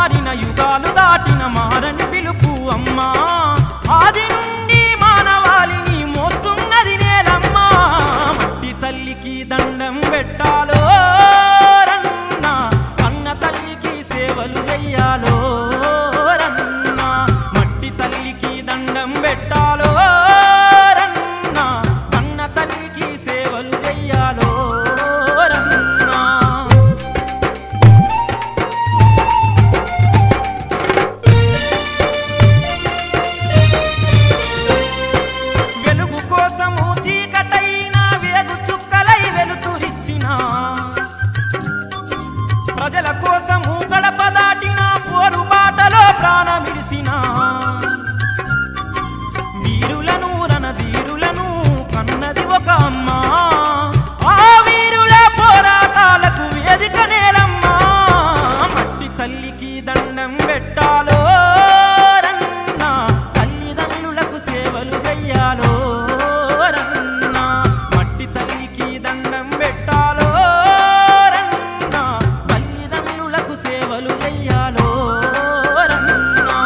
మారిన యుగాలు దాటిన మారని పిలుపు అమ్మా ఆది నుండి మానవాళిని మోస్తున్నది నేలమ్మా మట్టి తల్లికి దండం పెట్టాలో రన్న కన్న తల్లికి సేవలు చెయ్యాలో రన్న మట్టి తల్లికి దండం పెట్టాలో రన్న కన్న తల్లికి సేవలు చెయ్యాలో రన్నా వెలుగు కోసము చీకటైన వేగు చుక్కలై వెలుతురిచ్చిన ప్రజల కోసము గడప దాటిన పోరు బాటలో ప్రాణమిరిసిన వీరులను రణధీరులను కన్నది ఒక అమ్మ ఆ వీరుల పోరాటాలకు వేదిక నేలమ్మా మట్టి తల్లికి దండం పెట్టాలో రన్నా తల్లిదండ్రులకు సేవలు చెయ్యాలో రన్నా మట్టి తల్లికి దండం పెట్టాలో రన్నా తల్లిదండ్రులకు సేవలు చెయ్యాలో రన్నా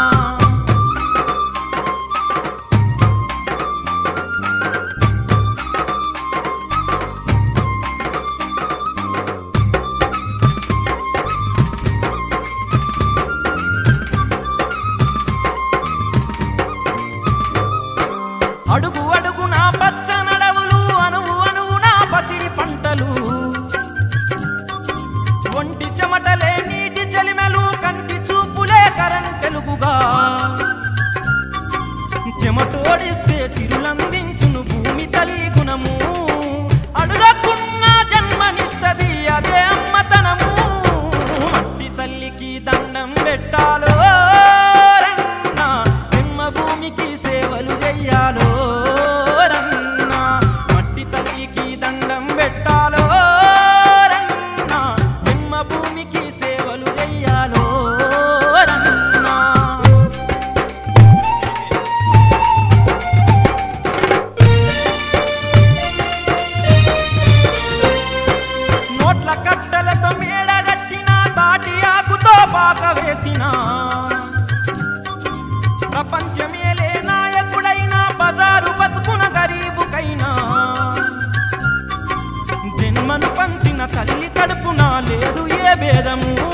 అడుగు అడుగున పచ్చ నడవులు అణువు అణువున పసిడి పంటలు ఒంటి చెమటలే నీటి చలిమెలు కంటి చూపులే కరెంటెలుగుగా చెమటోడిస్తే చిరులందించును భూమి తల్లి గుణము అడుగకున్న జన్మనిస్తది అదే అమ్మతనము మట్టి తల్లికి దండం పెట్టాలో రన్నా జన్మ భూమికి సేవలు చెయ్యాలో రన్నా మట్టి తల్లికి దండం పెట్టాలో రన్నా జన్మ భూమికి సేవలు చెయ్యాలో రన్నా నోట్ల కట్టలతో మేడగట్టిన తాటి ఆకుతో పాక వేసిన ప్రపంచమేలే నాయకుడైన బజారు బతుకున గరీబుకైనా జన్మను పంచిన తల్లి కడుపున లేదు ఏ భేదము